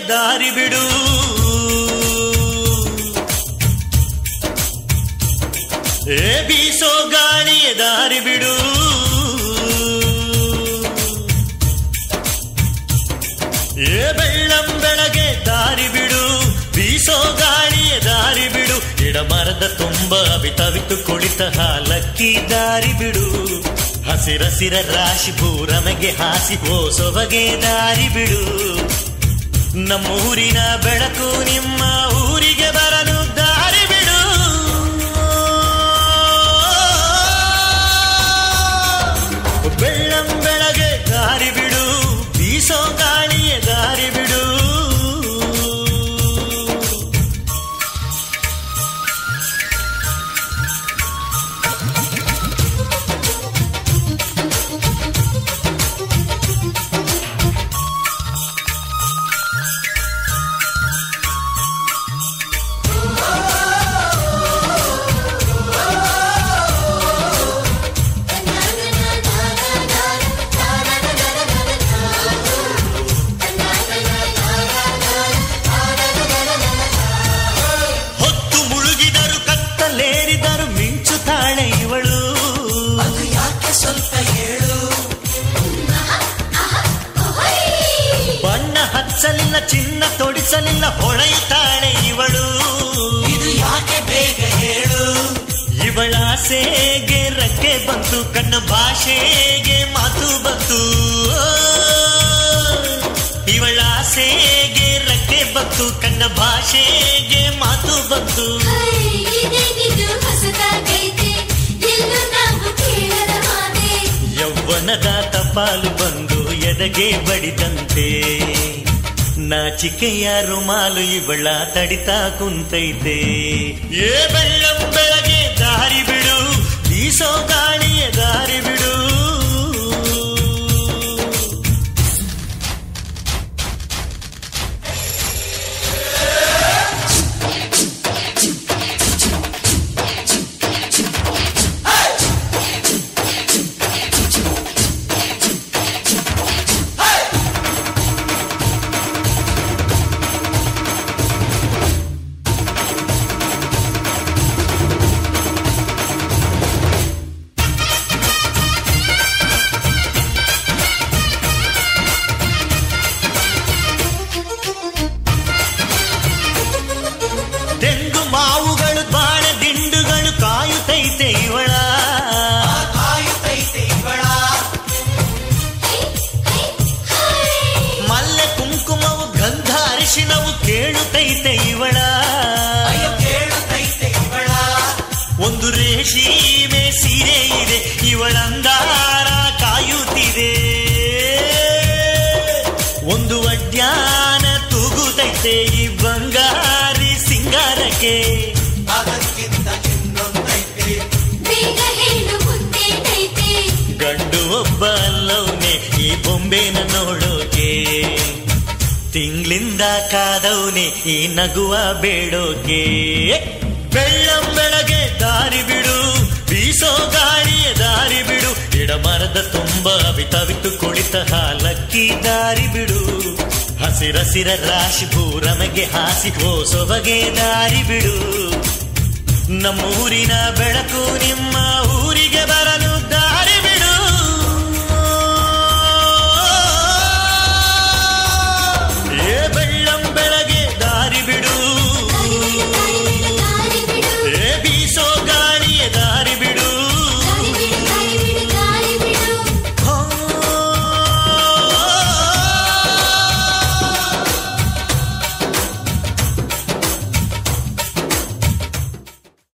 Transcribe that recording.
ದಾರಿ ಬಿಡು ಏ ಬೀಸೋ ಗಾಳಿಯ ದಾರಿ ಬಿಡು ಏ ಬೆಳ್ಳಂ ಬೆಳಗ್ಗೆ ದಾರಿ ಬಿಡು ಬೀಸೋ ಗಾಳಿಯ ದಾರಿ ಬಿಡು ಗಿಡ ಮರದ ತುಂಬ ಅವಿತವಿತು ಕುಳಿತ ಹಾಲಕ್ಕಿ ದಾರಿ ಬಿಡು ಹಸಿರಸಿರ ರಾಶಿ ಭೂರಮೆಗೆ ಹಾಸಿ ಹೋ ಸೊಬಗೆ ದಾರಿ ಬಿಡು ನಮ್ಮೂರಿನ ಬೆಳಕು ನಿಮ್ಮ ಊರಿಗೆ ಬರಲು ದಾರಿ ಬಿಡು ಬೆಳ್ಳಂ ಬೆಳಗ್ಗೆ ದಾರಿ ಬಿಡು ಬೀಸೋ ಗಾಳಿಯ ದಾರಿ ಬಿಡು ಹೊತ್ತು ಮುಳುಗಿದರು ಕತ್ತಲೇರಿದರು ಮಿಂಚುತ್ತಾಳೆ ಇವಳು ಅದು ಯಾಕೆ ಸ್ವಲ್ಪ ಹೇಳು ಬಣ್ಣ ಹಚ್ಚಲಿಲ್ಲ ಚಿನ್ನ ತೊಡಿಸಲಿಲ್ಲ ಹೊಳೆಯುತ್ತಾಳೆ ಇವಳು ಇದು ಯಾಕೆ ಬೇಗ ಹೇಳು ಇವಳ ಆಸೆಗೆ ರಕ್ಕೆ ಬಂತು ಕಣ್ಣ ಭಾಷೆಗೆ ಮಾತು ಬಂತು ಇವಳ ಆಸೆಗೆ ರಕ್ಕೆ ಬಂತು ಕಣ್ಣ ಭಾಷೆಗೆ ಮಾತು ಬಂತು ಇದೇನಿದು ಹೊಸದಾಗೈತೆ ಎಲ್ಲೂ ನಾವು ಕೇಳದ ಮಾತೆ ಯೌವನದ ತಪಾಲು ಬಂದು ಎದೆಗೆ ಬಡಿದಂತೆ ನಾಚಿಕೆಯ ರುಮಾಲು ಇವಳ ತಡಿತಾ ಕುಂತೈತೆ ಏ ಬೆಳ್ಳಂ ಬೆಳಗ್ಗೆ ದಾರಿ ಬಿಡು ಬೀಸೋ ಗಾಳಿಯ ದಾರಿ ಬಿಡು ತೆಂಗು ಮಾವುಗಳು ಬಾಳೆ ದಿಂಡುಗಳು ಕಾಯುತ್ತೈತೆ ಇವಳ ಕಾಯುತ್ತೈತೆ ಇವಳ ಮಲ್ಲೆ ಕುಂಕುಮವು ಗಂಧ ಅರಿಶಿನವು ಕೇಳುತ್ತೈತೆ ಇವಳ ಅಯ್ಯೋ ಕೇಳುತ್ತೈತೆ ಇವಳ ಒಂದು ರೇಷಿಮೆ ಸೀರೆ ಇದೆ ಇವಳಂಗಾರ ಕಾಯುತ್ತಿದೆ ಒಂದು ಅಡ್ಯಾನ ತೂಗುತ್ತೈತೆ ಈ ಬಂಗಾರಿ ಸಿಂಗಾರಕ್ಕೆ ಅದಕ್ಕಿಂತ ಇನ್ನೊಂದೈತೆ ಬೇಗ ಹೇಳು ಮುಂದೇನೈತೆ ಗಂಡು ಒಬ್ಬ ಅಲ್ಲವನೆ ಈ ಬೊಂಬೆನ ನೋಡೋಕೆ ತಿಂಗ್ಳಿಂದ ಕಾದವನೆ ಈ ನಗುವ ಬೇಡೋಕೆ ಬೆಳ್ಳಂ ಬೆಳಗ್ಗೆ ದಾರಿ ಬಿಡು ಬೀಸೋ ಗಾಳಿಯ ದಾರಿ ಬಿಡು ಗಿಡ ಮರದ ತುಂಬ ಅವಿತವಿತು ಕುಳಿತ ಹಾಲಕ್ಕಿ ದಾರಿ ಬಿಡು ಹಸಿರಸಿರ ರಾಶಿ ಭೂರಮೆಗೆ ಹಾಸಿ ಹೋ ಸೊಬಗೆ ದಾರಿ ಬಿಡು ನಮ್ಮೂರಿನ ಬೆಳಕು ನಿಮ್ಮ ಊರಿಗೆ ಬರಲು ದಾರಿ ಬಿಡು